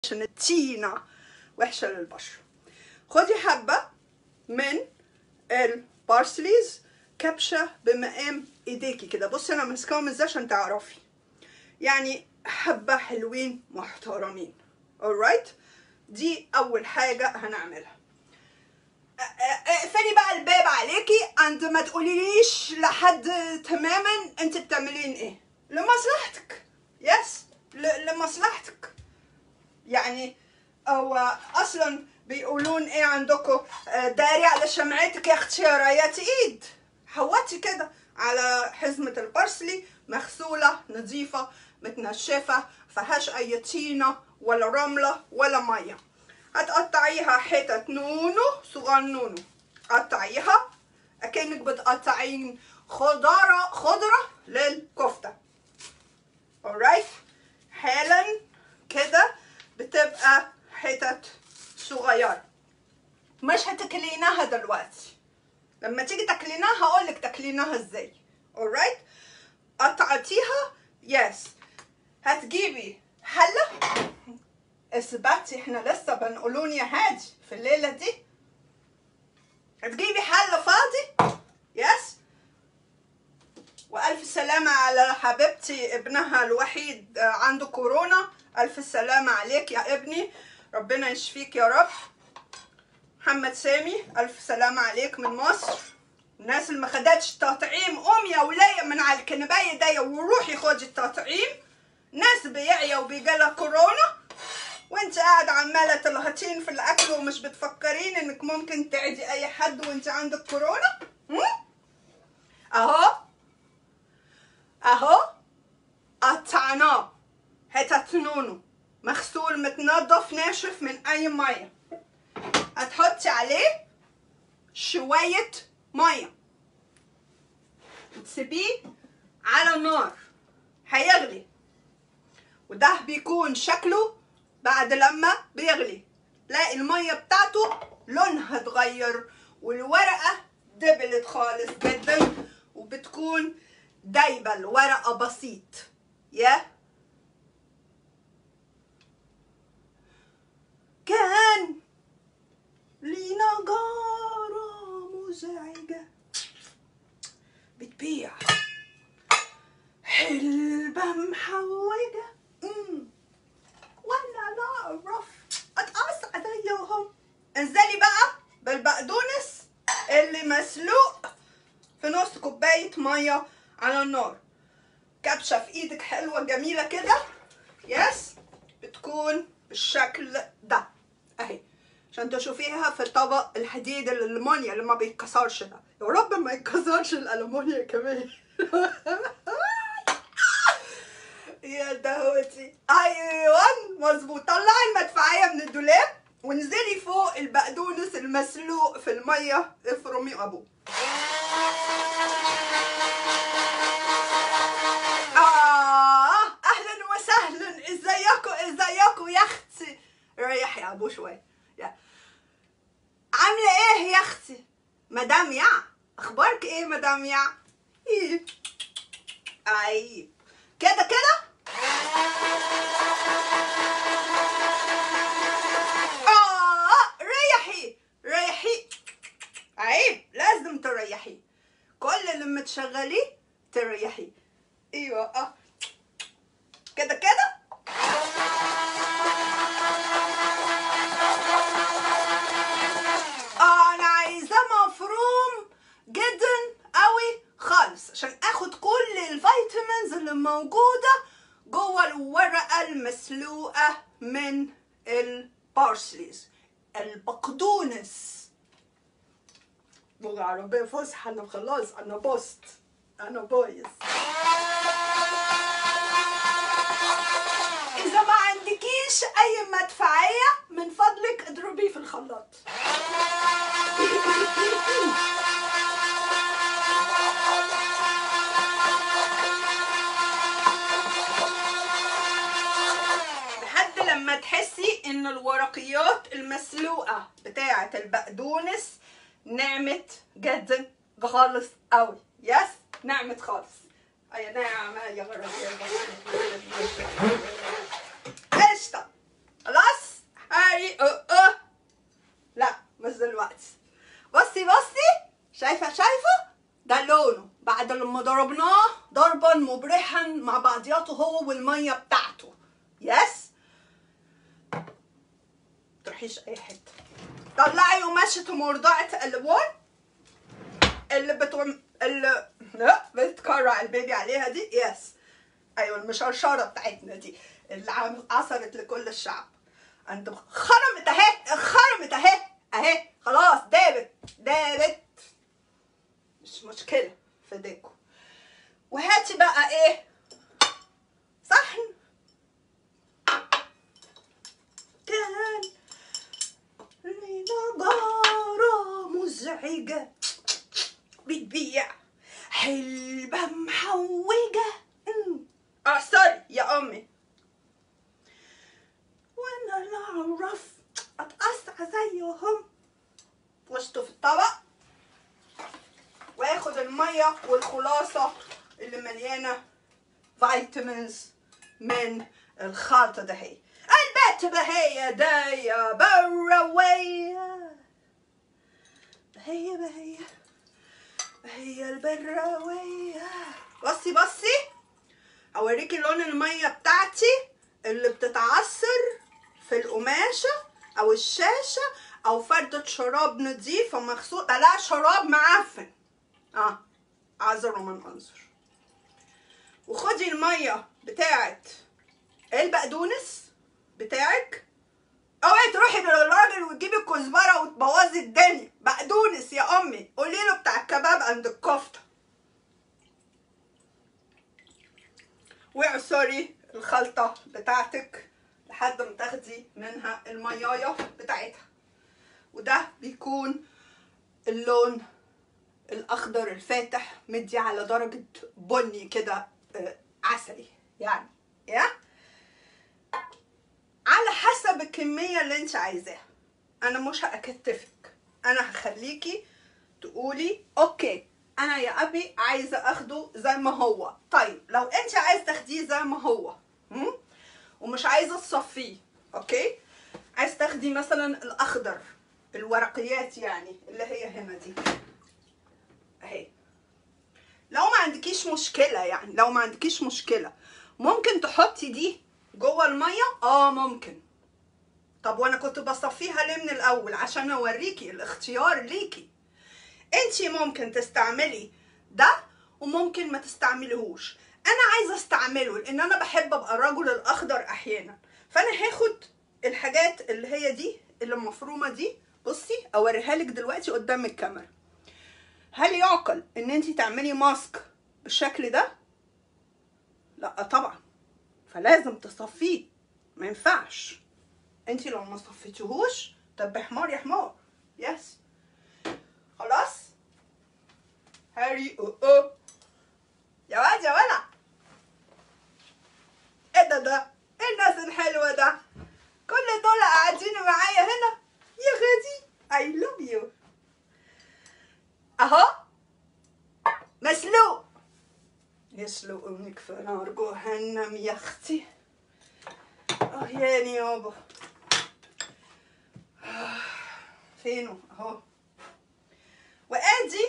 عشان التينة وحشة للبشرة خدي حبة من البارسليز كبشة بمقام ايديكي كده بصي انا ماسكاهم ازاي عشان تعرفي يعني حبة حلوين محترمين alright دي اول حاجة هنعملها اقفلي بقى الباب عليكي عند ما تقوليليش لحد تماما انت بتعملين ايه لمصلحتك يس لمصلحتك يعني او اصلا بيقولون ايه عندكم داري على شمعتك يا اختي يا رايات ايد حوتي كده على حزمة البرسلي مغسولة نظيفة متنشفة فيهاش اي طينة ولا رملة ولا مية هتقطعيها حتت نونو صغنونو قطعيها اكنك بتقطعين خضرة خضرة للكفتة alright حالا كده بتبقى حتت صغيرة مش هتكليناها دلوقتي لما تيجي تاكليناها هقولك تاكليناها ازاي alright قطعتيها يس هتجيبي حلة اثبتي احنا لسه بنقولون يا هادي في الليلة دي هتجيبي حلة فاضي يس والف سلامة على حبيبتي ابنها الوحيد عنده كورونا الف سلامة عليك يا ابني ربنا يشفيك يا رب محمد سامي الف سلامة عليك من مصر الناس اللي ما خدتش تطعيم قوم يا ولاية من على الكنباية دي وروحي خدي التطعيم ناس بيعيا وبيجالها كورونا وانت قاعد عمالة تلهطين في الاكل ومش بتفكرين انك ممكن تعدي اي حد وانت عندك كورونا اهو اهو قطعناه حتت نونو مغسول متنضف ناشف من اي ميه هتحطي عليه شوية ميه وتسيبيه على النار هيغلي وده بيكون شكله بعد لما بيغلي تلاقي الميه بتاعته لونها اتغير والورقه دبلت خالص جدا وبتكون دايبه الورقه بسيط يا كان لينا جارة مزعجة بتبيع حلبة محوجة مم. ولا نعرف اتقص عليهم انزلي بقى بالبقدونس اللي مسلوق في نص كوباية مية على النار كبشة في ايدك حلوة جميلة كده يس بتكون بالشكل ده اهي عشان تشوفيها في الطبق الحديد الالمونيا اللي ما بيتكسرش ده يا رب ما يتكسرش الالمونيا كمان يا دهوتي ايوه مظبوط طلعي المدفعيه من الدولاب وانزلي فوق البقدونس المسلوق في الميه افرمي ابوه آه أهلا وسهلا ازيكم ازيكم يا أختي ريحي يا أبو شوية يا. عاملة إيه يا أختي مدام يا أخبارك إيه مدام يا إيه أي كده كده آه ريحي ريحي عيب لازم تريحي كل اللي متشغليه تريحي ايوه اه كده كده اه انا عايزاه مفروم جدا قوي خالص عشان اخد كل الفيتامينز اللي موجوده جوه الورقه المسلوقه من البارسليز البقدونس لغة عربية فصحى أنا خلاص أنا بوست أنا بايظ إذا ما عندكيش أي مدفعية من فضلك اضربيه في الخلاط لحد لما تحسي إن الورقيات المسلوقة بتاعة البقدونس نعمت جدا خالص قوي يس نعمت خالص اي نعمة يا غرب قشطة خلاص هاي اه اه لا مش دلوقتي بصي بصي شايفه شايفه ده لونه بعد لما ضربناه ضربا مبرحا مع بعضياته هو والميه بتاعته يس تروحيش اي حته طلعي قماشة مرضعة الالوان اللي بتوم اللي لا بتكرع البيبي عليها دي يس ايوه المشرشره بتاعتنا دي اللي عم- عصرت لكل الشعب انت خرمت اهي خرمت اهي اهي خلاص دابت دابت مش مشكله في ايديكم وهاتي بقى ايه صحن كان لينا جارة مزعجة بتبيع حلبة محوجة أمم. اه سوري يا امي وانا لا اعرف اتقطع زيهم وشطه في الطبق واخد الميه والخلاصه اللي مليانه فيتامينز من الخلطه دهي البت بهي داية بروية بهي بهي بهي البروية بصي بصي اوريكي لون الميه بتاعتي اللي بتتعصر في القماشه او الشاشه او فردة شراب نضيف ومغسول لا شراب معفن اه اعذر ومن انظر وخدي الميه بتاعت البقدونس بتاعك اوعي تروحي للراجل وتجيبي الكزبره وتبوظي الدنيا بقدونس يا امي قولي له بتاع الكباب عند الكفته واعصري الخلطة بتاعتك لحد ما تاخدي منها المياية بتاعتها وده بيكون اللون الأخضر الفاتح مدي على درجة بني كده آه، عسلي يعني يا على حسب الكمية اللي انت عايزاها انا مش هأكتفك انا هخليكي تقولي اوكي انا يا ابي عايزه اخده زي ما هو طيب لو انت عايز تاخديه زي ما هو هم؟ ومش عايزه تصفيه اوكي عايز تاخدي مثلا الاخضر الورقيات يعني اللي هي هنا دي اهي لو ما عندكيش مشكله يعني لو ما عندكيش مشكله ممكن تحطي دي جوه الميه اه ممكن طب وانا كنت بصفيها ليه من الاول عشان اوريكي الاختيار ليكي انتي ممكن تستعملي ده وممكن ما تستعمليهوش انا عايزه استعمله لان انا بحب ابقى الرجل الاخضر احيانا فانا هاخد الحاجات اللي هي دي اللي مفرومه دي بصي اوريها لك دلوقتي قدام الكاميرا هل يعقل ان انتي تعملي ماسك بالشكل ده لا طبعا فلازم تصفيه ما ينفعش انتي لو ما صفيتيهوش طب حمار يا حمار يس خلاص هاري او او يا واد يا ولع ايه ده ده ايه الناس الحلوه ده كل دول قاعدين معايا هنا يا غادي I love you اهو مسلوق يسلق امك في نار جهنم يا اختي اه ياني يابا آه، فينه اهو وادي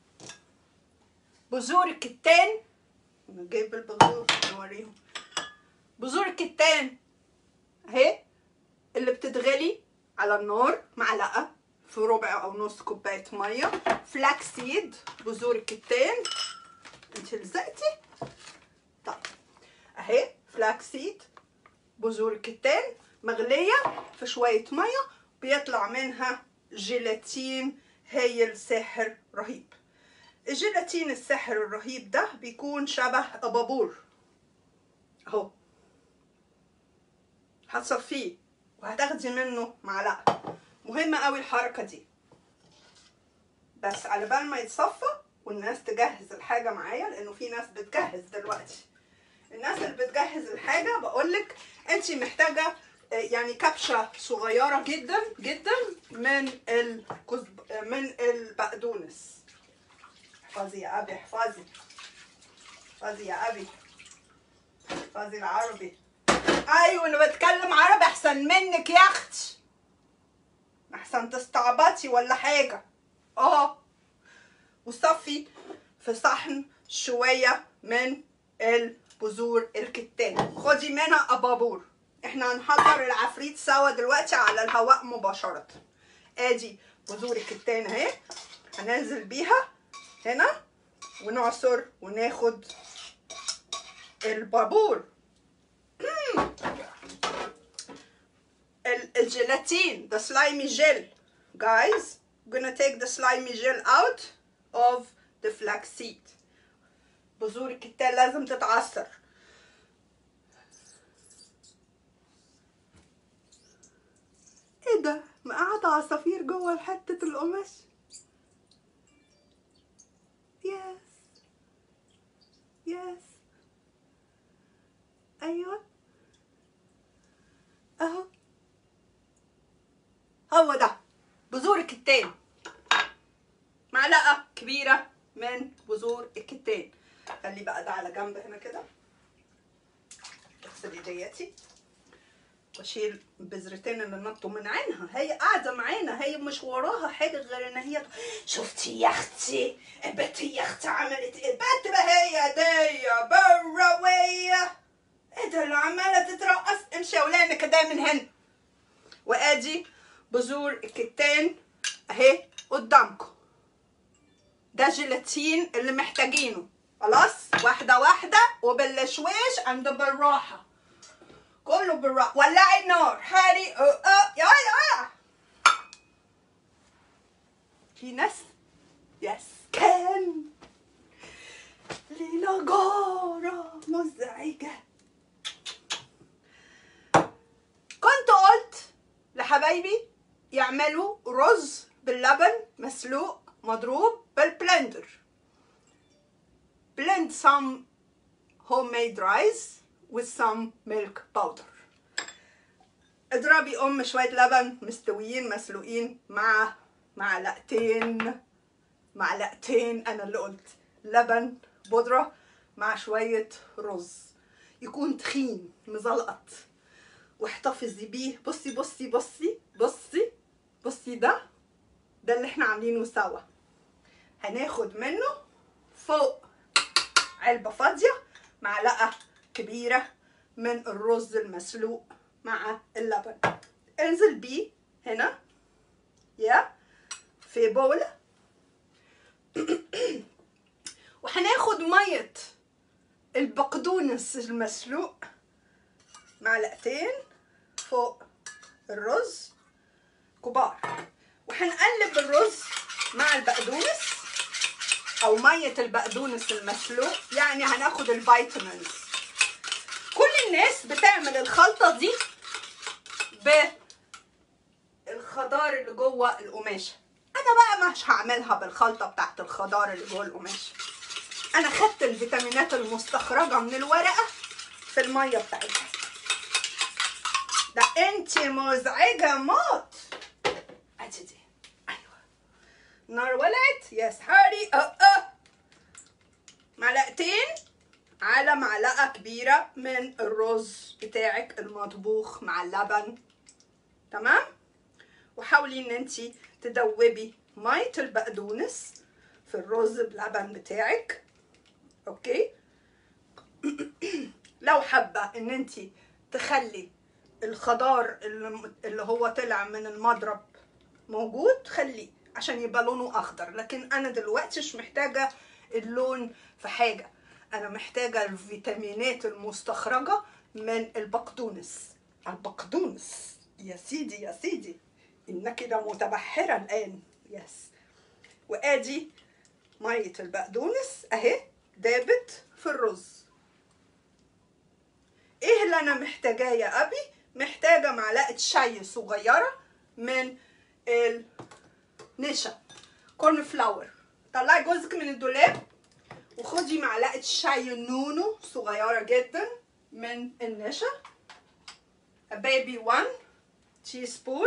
بذور الكتان انا جايب البذور نوريهم بذور الكتان اهي اللي بتتغلي على النار معلقه في ربع او نص كوبايه ميه فلاك سيد بذور الكتان انت لزقتي طيب اهي فلاك سيد بذور الكتان مغليه في شويه ميه بيطلع منها جيلاتين هايل ساحر رهيب الجيلاتين الساحر الرهيب ده بيكون شبه ابابور اهو هتصفيه وهتاخدي منه معلقه مهمه قوي الحركه دي بس على بال ما يتصفى والناس تجهز الحاجه معايا لانه في ناس بتجهز دلوقتي الناس اللي بتجهز الحاجه بقولك انت محتاجه آه، يعني كبشه صغيره جدا جدا من الكزب من البقدونس احفظي يا ابي احفظي احفظي يا ابي احفظي العربي ايوه انا بتكلم عربي احسن منك يا اختي احسن تستعبطي ولا حاجه اه وصفي في صحن شويه من البذور الكتان خدي منها ابابور احنا هنحضر العفريت سوا دلوقتي على الهواء مباشره ادي بذور الكتان اهي هننزل بيها هنا ونعصر وناخد البابور ال- الجيلاتين the slimy gel guys gonna take the slimy gel out of the flaxseed بذور الكتان لازم تتعصر ايه ده مقعد عصافير جوه حتة القماش يس يس ايوه اهو هو ده بذور الكتان معلقة كبيرة من بذور الكتان خلي بقى ده على جنب هنا كده اغسل ايدياتي واشيل البذرتين اللي نطوا من عينها هي قاعده معانا هي مش وراها حاجه غير ان هي شفتي يا اختي البت يا اختي عملت ايه البت بقى هي دي برويه ايه ده اللي عماله تترقص امشي يا ولاد كده من هنا وادي بذور الكتان اهي قدامكم ده جيلاتين اللي محتاجينه خلاص واحده واحده وبالشويش عند بالراحه كله بالراحه ولعي النار هاري اه اه يا يا في ناس يس كان ليلة جارة مزعجة كنت قلت لحبايبي يعملوا رز باللبن مسلوق مضروب بالبلندر blend some homemade rice with some milk powder اضربي ام شويه لبن مستويين مسلوقين مع معلقتين معلقتين انا اللي قلت لبن بودره مع شويه رز يكون تخين مزلقط واحتفظي بيه بصي بصي بصي بصي بصي ده ده اللي احنا عاملينه سوا هناخد منه فوق علبة فاضية معلقة كبيرة من الرز المسلوق مع اللبن انزل بيه هنا يا في بولة وهناخد مية البقدونس المسلوق معلقتين فوق الرز كبار وهنقلب الرز مع البقدونس او ميه البقدونس المسلوق يعني هناخد الفيتامينز كل الناس بتعمل الخلطه دي بالخضار اللي جوه القماشه انا بقى مش هعملها بالخلطه بتاعت الخضار اللي جوه القماشه انا خدت الفيتامينات المستخرجه من الورقه في الميه بتاعتها ده انت مزعجه موت ادي دي ايوه النار ولعت يس هاري اه اه معلقتين على معلقة كبيرة من الرز بتاعك المطبوخ مع اللبن تمام وحاولي ان انتي تدوبي مية البقدونس في الرز بلبن بتاعك اوكي لو حابة ان انتي تخلي الخضار اللي اللي هو طلع من المضرب موجود خليه عشان يبقى لونه اخضر لكن انا دلوقتي مش محتاجه اللون في حاجه انا محتاجه الفيتامينات المستخرجه من البقدونس البقدونس يا سيدي يا سيدي انك لمتبحره الان يس وادي ميه البقدونس اهي دابت في الرز ايه اللي انا محتاجاه يا ابي محتاجه معلقه شاي صغيره من النشا كورن فلاور طلعي جوزك من الدولاب وخدي معلقه شاي نونو صغيره جدا من النشا بيبي 1 تي سبون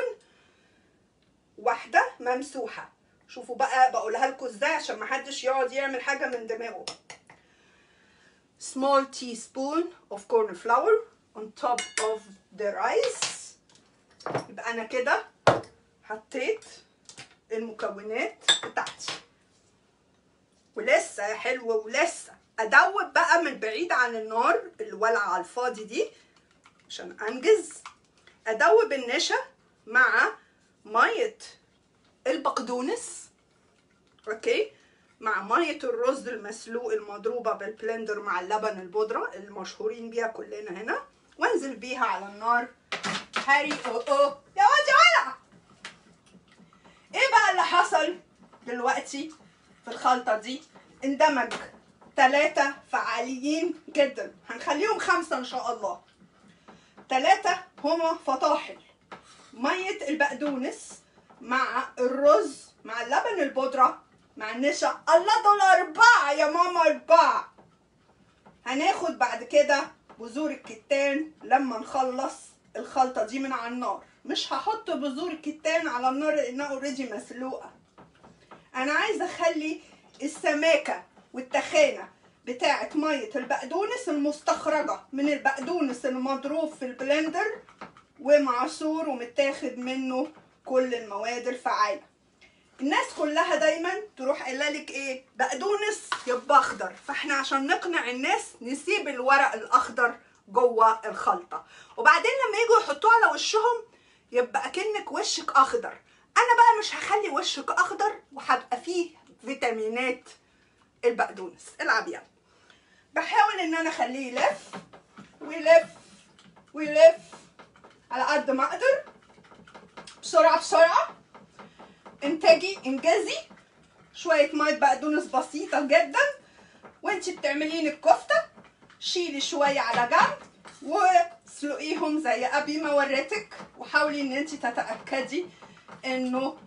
واحده ممسوحه شوفوا بقى بقولها لكم ازاي عشان ما حدش يقعد يعمل حاجه من دماغه small teaspoon of corn flour on top of the rice يبقى انا كده حطيت المكونات بتاعتي ولسه يا حلو ولسه ادوب بقى من بعيد عن النار الولعه على الفاضي دي عشان انجز ادوب النشا مع ميه البقدونس اوكي مع ميه الرز المسلوق المضروبه بالبلندر مع اللبن البودره المشهورين بيها كلنا هنا وانزل بيها على النار هاري او او يا واد يا ولع ايه بقى اللي حصل دلوقتي في الخلطه دي اندمج ثلاثة فعاليين جدا هنخليهم خمسة ان شاء الله ثلاثة هما فطاحل مية البقدونس مع الرز مع اللبن البودرة مع النشا الله دول أربعة يا ماما أربعة هناخد بعد كده بذور الكتان لما نخلص الخلطة دي من على النار مش هحط بذور الكتان على النار لأنها اوريدي مسلوقة أنا عايزة أخلي السماكة والتخانة بتاعة مية البقدونس المستخرجة من البقدونس المضروب في البلندر ومعصور ومتاخد منه كل المواد الفعالة الناس كلها دايما تروح قايله لك ايه بقدونس يبقى اخضر فاحنا عشان نقنع الناس نسيب الورق الاخضر جوه الخلطه وبعدين لما يجوا يحطوه على وشهم يبقى اكنك وشك اخضر انا بقى مش هخلي وشك اخضر وهبقى فيه فيتامينات البقدونس العب يلا بحاول ان انا اخليه يلف ويلف ويلف على قد ما اقدر بسرعه بسرعه انتاجي انجازي شويه ميه بقدونس بسيطه جدا وانتي بتعملين الكفته شيلي شويه على جنب واسلقيهم زي ابي ما وريتك وحاولي ان انتي تتاكدي انه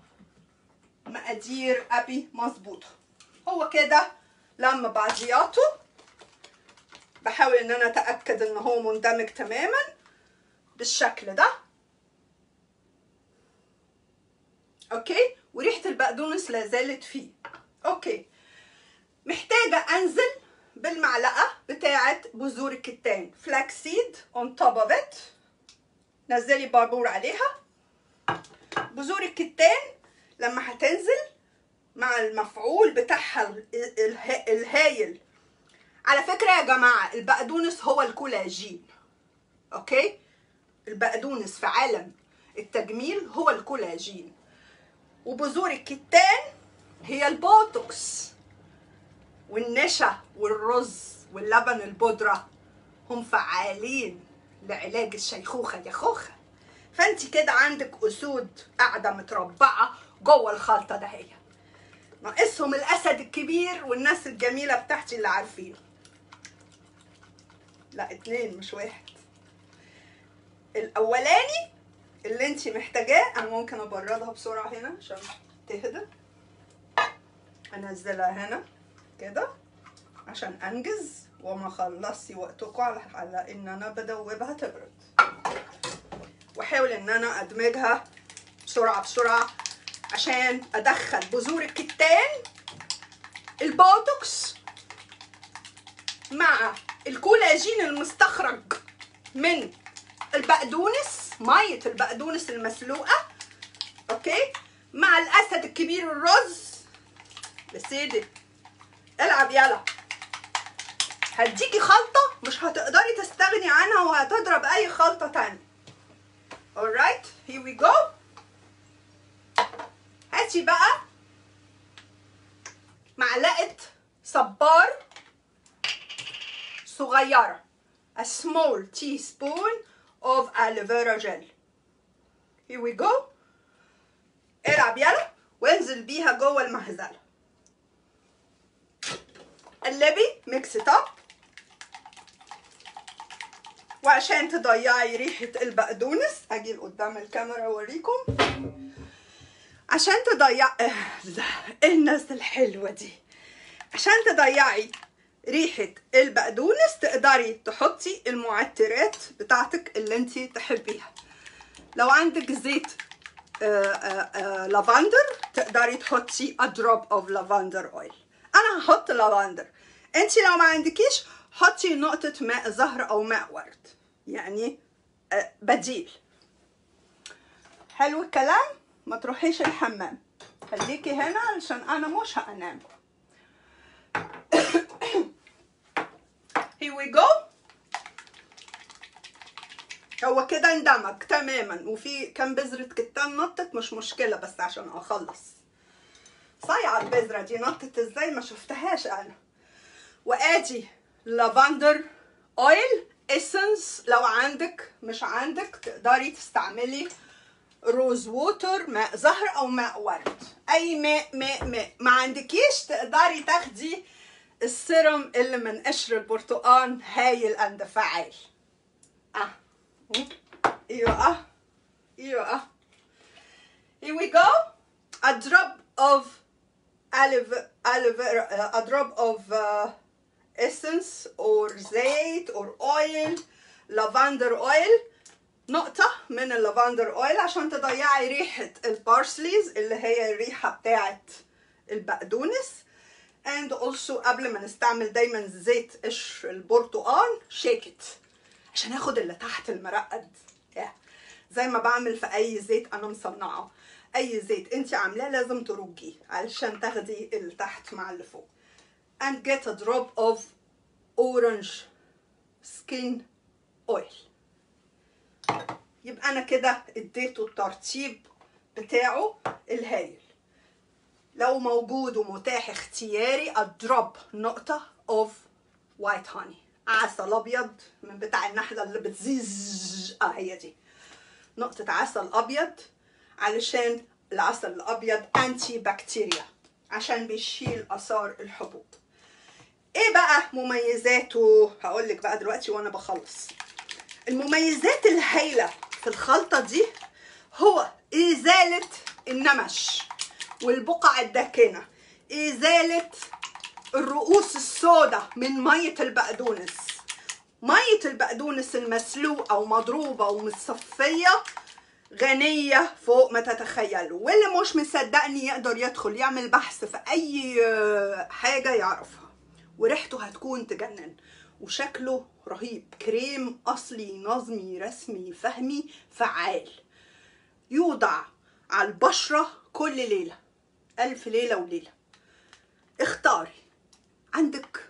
مقادير ابي مظبوطه هو كده لما بعضياته بحاول ان انا اتاكد ان هو مندمج تماما بالشكل ده اوكي وريحه البقدونس لا زالت فيه اوكي محتاجه انزل بالمعلقه بتاعه بذور الكتان فلاكسيد اون توب اوف ات نزلي بابور عليها بذور الكتان لما هتنزل مع المفعول بتاعها الهايل على فكره يا جماعه البقدونس هو الكولاجين اوكي البقدونس في عالم التجميل هو الكولاجين وبذور الكتان هي البوتوكس والنشا والرز واللبن البودرة هم فعالين لعلاج الشيخوخة يا خوخة فانت كده عندك اسود قاعدة متربعة جوه الخلطة دهية ناقصهم الاسد الكبير والناس الجميلة بتاعتي اللي عارفين لا اتنين مش واحد الاولاني اللي انت محتاجاه انا ممكن ابردها بسرعه هنا عشان تهدى انزلها هنا كده عشان انجز وما خلصي وقتكم على على ان انا بدوبها تبرد واحاول ان انا ادمجها بسرعه بسرعه عشان ادخل بذور الكتان البوتوكس مع الكولاجين المستخرج من البقدونس ميه البقدونس المسلوقه اوكي مع الاسد الكبير الرز لسيدي العب يلا هديكي خلطه مش هتقدري تستغني عنها وهتضرب اي خلطه تانية alright here we go هاتي بقى معلقه صبار صغيره a small teaspoon of aloe vera gel here we go العب يلا وانزل بيها جوه المهزله قلبي ميكس اب وعشان تضيعي ريحة البقدونس اجي قدام الكاميرا اوريكم عشان تضيع الناس الحلوة دي عشان تضيعي ريحة البقدونس تقدري تحطي المعطرات بتاعتك اللي انت تحبيها لو عندك زيت لافندر تقدري تحطي a drop of lavender oil انا هحط لافندر انت لو ما عندكيش حطي نقطة ماء زهر او ماء ورد يعني آه، بديل حلو الكلام ما تروحيش الحمام خليكي هنا علشان انا مش هنام here we go هو كده اندمج تماما وفي كام بذرة كتان نطت مش مشكلة بس عشان اخلص صايعة البذرة دي نطت ازاي ما شفتهاش انا وادي لافندر اويل اسنس لو عندك مش عندك تقدري تستعملي روز ووتر ماء زهر او ماء ورد اي ماء ماء ماء ما عندكيش تقدري تاخدي السيرم اللي من قشر البرتقال هايل اند فعال اه ايوه اه ايوه اه here we go a drop of aloe aloe vera uh, a drop of uh, essence or زيت or oil lavender oil نقطة من اللافندر اويل عشان تضيعي ريحة البارسليز اللي هي الريحة بتاعت البقدونس and also قبل ما نستعمل دايما زيت قشر البرتقال شيكت عشان اخد اللي تحت المرقد yeah. زي ما بعمل في اي زيت انا مصنعه اي زيت انت عاملاه لازم ترجيه علشان تاخدي اللي تحت مع اللي فوق and get a drop of orange skin oil يبقى انا كده اديته الترتيب بتاعه الهايل لو موجود ومتاح اختياري اضرب نقطة of white honey عسل ابيض من بتاع النحلة اللي بتزيز اه هي دي نقطة عسل ابيض علشان العسل الابيض انتي بكتيريا عشان بيشيل اثار الحبوب ايه بقى مميزاته هقول لك بقى دلوقتي وانا بخلص المميزات الهايله في الخلطه دي هو ازاله النمش والبقع الداكنه ازاله الرؤوس السوداء من ميه البقدونس ميه البقدونس المسلوقه ومضروبه ومتصفيه غنية فوق ما تتخيلوا واللي مش مصدقني يقدر يدخل يعمل بحث في أي حاجة يعرفها وريحته هتكون تجنن وشكله رهيب كريم أصلي نظمي رسمي فهمي فعال يوضع على البشرة كل ليلة ألف ليلة وليلة اختاري عندك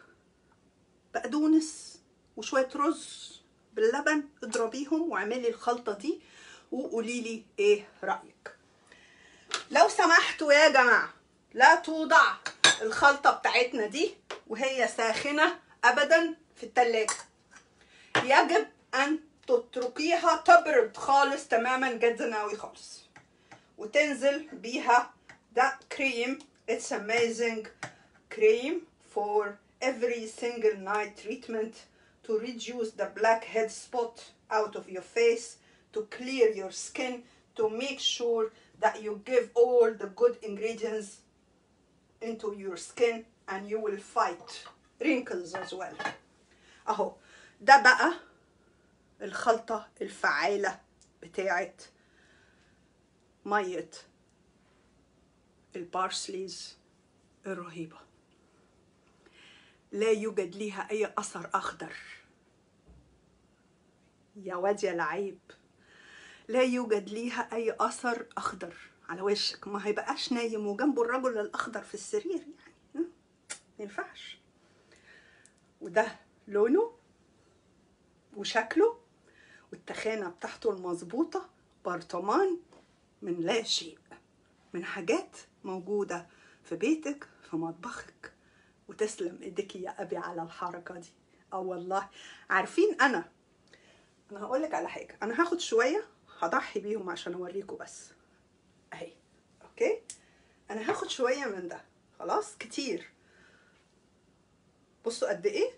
بقدونس وشوية رز باللبن اضربيهم واعملي الخلطة دي وقولي لي ايه رأيك لو سمحتوا يا جماعة لا توضع الخلطة بتاعتنا دي وهي ساخنة أبدا في التلاجة يجب أن تتركيها تبرد خالص تماما جدناوي خالص وتنزل بيها ده كريم it's amazing cream for every single night treatment to reduce the blackhead spot out of your face to clear your skin to make sure that you give all the good ingredients into your skin and you will fight wrinkles as well اهو ده بقى الخلطة الفعالة بتاعت مية البارسليز الرهيبة لا يوجد ليها أي أثر أخضر يا واد يا لعيب لا يوجد ليها أي أثر أخضر على وشك ما هيبقاش نايم وجنبه الرجل الأخضر في السرير يعني ما ينفعش وده لونه وشكله والتخانة بتاعته المظبوطة برطمان من لا شيء من حاجات موجودة في بيتك في مطبخك وتسلم ايديكي يا ابي على الحركة دي اه والله عارفين انا انا هقولك على حاجة انا هاخد شوية هضحي بيهم عشان اوريكم بس اهي اوكي انا هاخد شوية من ده خلاص كتير بصوا قد ايه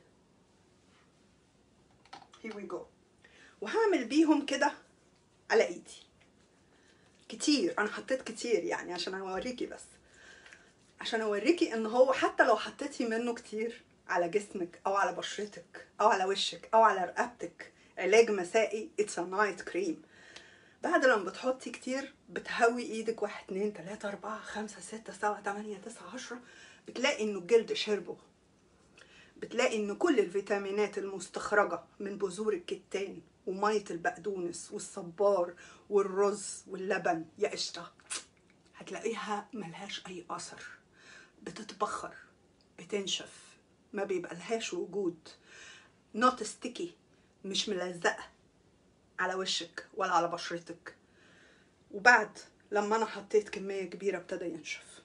here we go وهعمل بيهم كده على ايدي كتير انا حطيت كتير يعني عشان اوريكي بس عشان اوريكي ان هو حتى لو حطيتي منه كتير على جسمك او على بشرتك او على وشك او على رقبتك علاج مسائي اتس ا نايت كريم بعد لما بتحطي كتير بتهوي ايدك واحد اتنين تلاتة اربعة خمسة ستة سبعة تمانية تسعة عشرة بتلاقي انه الجلد شربه بتلاقي ان كل الفيتامينات المستخرجة من بذور الكتان ومية البقدونس والصبار والرز واللبن يا قشطة هتلاقيها ملهاش أي أثر بتتبخر بتنشف ما بيبقى لهاش وجود نوت ستيكي مش ملزقة على وشك ولا على بشرتك وبعد لما انا حطيت كمية كبيرة ابتدى ينشف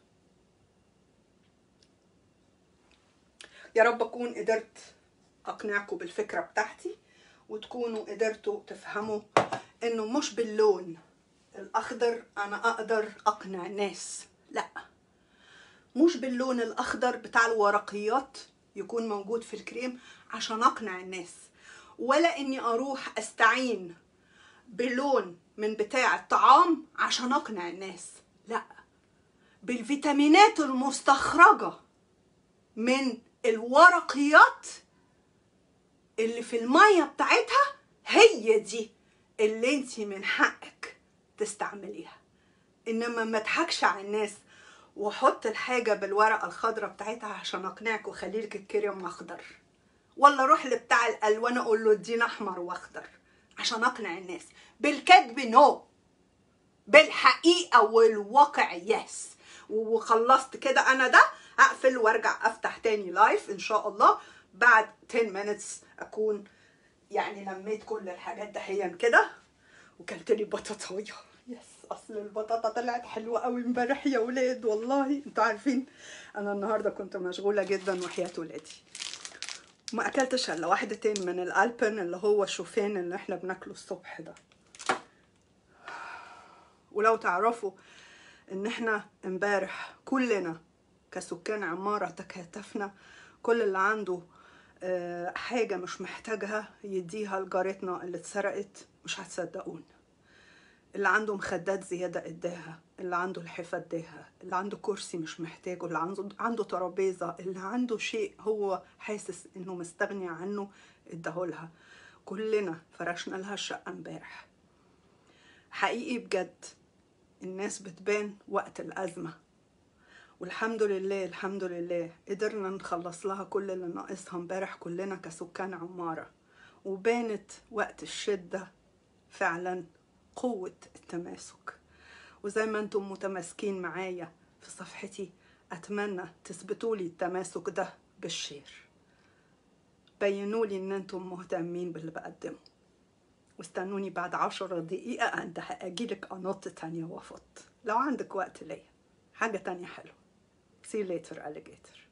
يا رب اكون قدرت اقنعكم بالفكرة بتاعتي وتكونوا قدرتوا تفهموا انه مش باللون الاخضر انا اقدر اقنع الناس لا مش باللون الاخضر بتاع الورقيات يكون موجود في الكريم عشان اقنع الناس ولا اني اروح استعين بلون من بتاع الطعام عشان اقنع الناس لا بالفيتامينات المستخرجة من الورقيات اللي في المية بتاعتها هي دي اللي انت من حقك تستعمليها انما ما اضحكش على الناس واحط الحاجه بالورقه الخضراء بتاعتها عشان اقنعك واخلي لك الكريم اخضر ولا اروح لبتاع الالوان اقول له ادينا احمر واخضر عشان اقنع الناس بالكذب نو بالحقيقه والواقع يس وخلصت كده انا ده اقفل وارجع افتح تاني لايف ان شاء الله بعد 10 minutes اكون يعني لميت كل الحاجات دهيا كده وكلت لي بطاطايه يس اصل البطاطا طلعت حلوه قوي امبارح يا ولاد والله انتوا عارفين انا النهارده كنت مشغوله جدا وحياه ولادي ما اكلتش الا واحدتين من الالبن اللي هو شوفان اللي احنا بناكله الصبح ده ولو تعرفوا ان احنا امبارح كلنا كسكان عمارة تكاتفنا كل اللي عنده آه، حاجة مش محتاجها يديها لجارتنا اللي اتسرقت مش هتصدقون اللي عنده مخدات زيادة اداها اللي عنده لحفة اداها اللي عنده كرسي مش محتاجه اللي عنده عنده ترابيزة اللي عنده شيء هو حاسس انه مستغني عنه اداهولها كلنا فرشنا لها الشقة امبارح حقيقي بجد الناس بتبان وقت الأزمة والحمد لله الحمد لله قدرنا نخلص لها كل اللي ناقصها امبارح كلنا كسكان عمارة وبانت وقت الشدة فعلا قوة التماسك وزي ما انتم متماسكين معايا في صفحتي أتمنى تثبتوا لي التماسك ده بالشير بينوا لي ان انتم مهتمين باللي بقدمه واستنوني بعد عشرة دقيقة عند أجيلك أنط تانية وأفط لو عندك وقت ليا حاجة تانية حلوة see you later alligator